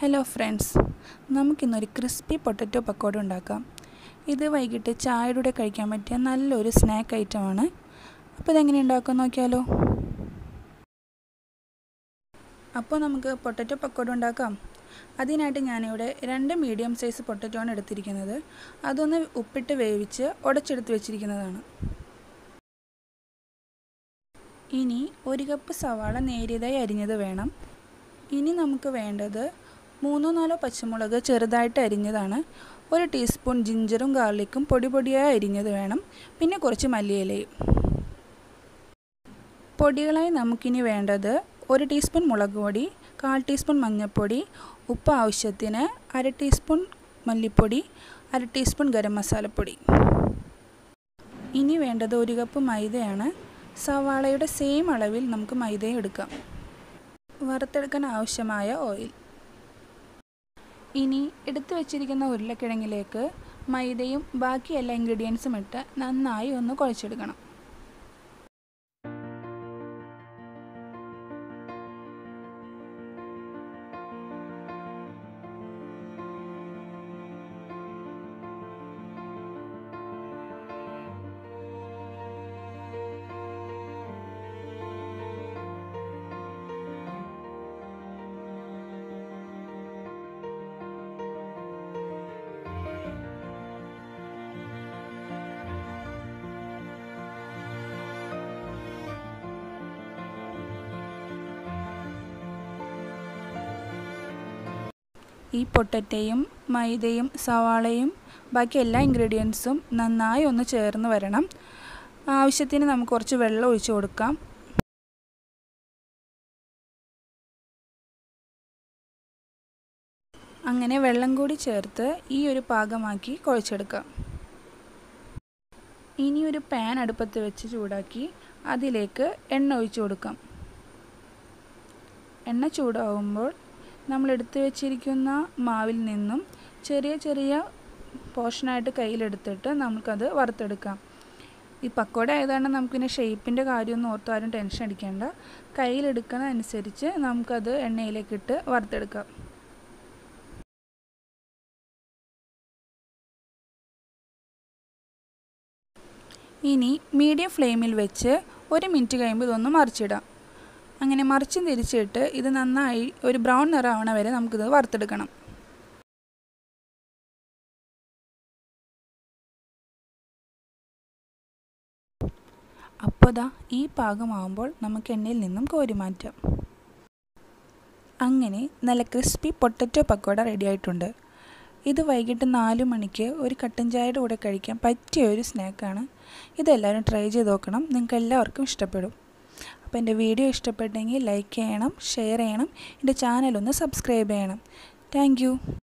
hello friends നമുക്കിന്നൊരു crispy potato pakoda ഉണ്ടാക്കാം ഇത് വൈകിട്ട് ചായയുടെ കൂടെ കഴിക്കാൻ പറ്റിയ നല്ലൊരു സ്നാക്ക് ഐറ്റമാണ് അപ്പോൾ ഇതെങ്ങനെ ഉണ്ടാക്കാൻ നോക്കിയാലോ അപ്പോൾ നമുക്ക് പൊട്ടറ്റോ പക്കോട ഉണ്ടാക്കാം അതിനായിട്ട് ഞാനിവിടെ രണ്ട് മീഡിയം സൈസ് പൊട്ടറ്റോ ആണ് എടുത്തിരിക്കുന്നത് അതൊന്ന് ഉപ്പിട്ട് വേവിച്ച് ഉടച്ചെടുത്ത് വെച്ചിരിക്കുന്നതാണ് ഇനി ഒരു കപ്പ് സവാള നേരിയതായി അരിഞ്ഞത് വേണം ഇനി നമുക്ക് വേണ്ടത് മൂന്നോ നാലോ പച്ചമുളക് ചെറുതായിട്ട് അരിഞ്ഞതാണ് ഒരു ടീസ്പൂൺ ജിഞ്ചറും ഗാർലിക്കും പൊടി പൊടിയായി അരിഞ്ഞത് വേണം പിന്നെ കുറച്ച് മല്ലിയിലയും പൊടികളായി നമുക്കിനി വേണ്ടത് ഒരു ടീസ്പൂൺ മുളക് പൊടി കാൽ ടീസ്പൂൺ മഞ്ഞൾപ്പൊടി ഉപ്പ് ആവശ്യത്തിന് അര ടീസ്പൂൺ മല്ലിപ്പൊടി അര ടീസ്പൂൺ ഗരം മസാലപ്പൊടി ഇനി വേണ്ടത് ഒരു കപ്പ് മൈദയാണ് സവാളയുടെ സെയിം അളവിൽ നമുക്ക് മൈദയും എടുക്കാം വറുത്തെടുക്കാൻ ആവശ്യമായ ഓയിൽ ഇനി എടുത്തു വച്ചിരിക്കുന്ന ഉരുളക്കിഴങ്ങിലേക്ക് മൈദയും ബാക്കി എല്ലാ ഇൻഗ്രീഡിയൻസും ഇട്ട് നന്നായി ഒന്ന് കുഴച്ചെടുക്കണം ഈ പൊട്ടറ്റയും മൈദയും സവാളയും ബാക്കി എല്ലാ ഇൻഗ്രീഡിയൻസും നന്നായി ഒന്ന് ചേർന്ന് വരണം ആവശ്യത്തിന് നമുക്ക് കുറച്ച് വെള്ളം ഒഴിച്ചു കൊടുക്കാം അങ്ങനെ വെള്ളം കൂടി ചേർത്ത് ഈ ഒരു പാകമാക്കി കുഴച്ചെടുക്കാം ഇനി ഒരു പാൻ അടുപ്പത്ത് വെച്ച് ചൂടാക്കി അതിലേക്ക് എണ്ണ ഒഴിച്ചു കൊടുക്കാം എണ്ണ ചൂടാവുമ്പോൾ നമ്മൾ എടുത്തു വെച്ചിരിക്കുന്ന മാവിൽ നിന്നും ചെറിയ ചെറിയ പോർഷനായിട്ട് കയ്യിലെടുത്തിട്ട് നമുക്കത് വറുത്തെടുക്കാം ഈ പക്കോട ആയതുകൊണ്ട് നമുക്കിനി ഷേപ്പിൻ്റെ കാര്യമൊന്നും ഓർത്ത് ആരും ടെൻഷൻ അടിക്കേണ്ട കയ്യിലെടുക്കുന്നതനുസരിച്ച് നമുക്കത് എണ്ണയിലേക്കിട്ട് വറുത്തെടുക്കാം ഇനി മീഡിയം ഫ്ലെയിമിൽ വെച്ച് ഒരു മിനിറ്റ് കഴിയുമ്പോൾ ഇതൊന്ന് മറിച്ചിടാം അങ്ങനെ മറിച്ചും തിരിച്ചിട്ട് ഇത് നന്നായി ഒരു ബ്രൗൺ നിറമാവണ വരെ നമുക്കിത് വറുത്തെടുക്കണം അപ്പോൾ ദാ ഈ പാകമാകുമ്പോൾ നമുക്ക് എണ്ണയിൽ നിന്നും കോരി മാറ്റാം അങ്ങനെ നല്ല ക്രിസ്പി പൊട്ടറ്റോ പക്കോട റെഡി ആയിട്ടുണ്ട് ഇത് വൈകിട്ട് നാല് മണിക്ക് ഒരു കട്ടൻ ചായയുടെ കൂടെ കഴിക്കാൻ പറ്റിയ ഒരു സ്നാക്കാണ് ഇതെല്ലാവരും ട്രൈ ചെയ്ത് നോക്കണം നിങ്ങൾക്ക് എല്ലാവർക്കും ഇഷ്ടപ്പെടും അപ്പോൾ എൻ്റെ വീഡിയോ ഇഷ്ടപ്പെട്ടെങ്കിൽ ലൈക്ക് ചെയ്യണം ഷെയർ ചെയ്യണം എൻ്റെ ചാനലൊന്ന് സബ്സ്ക്രൈബ് ചെയ്യണം താങ്ക്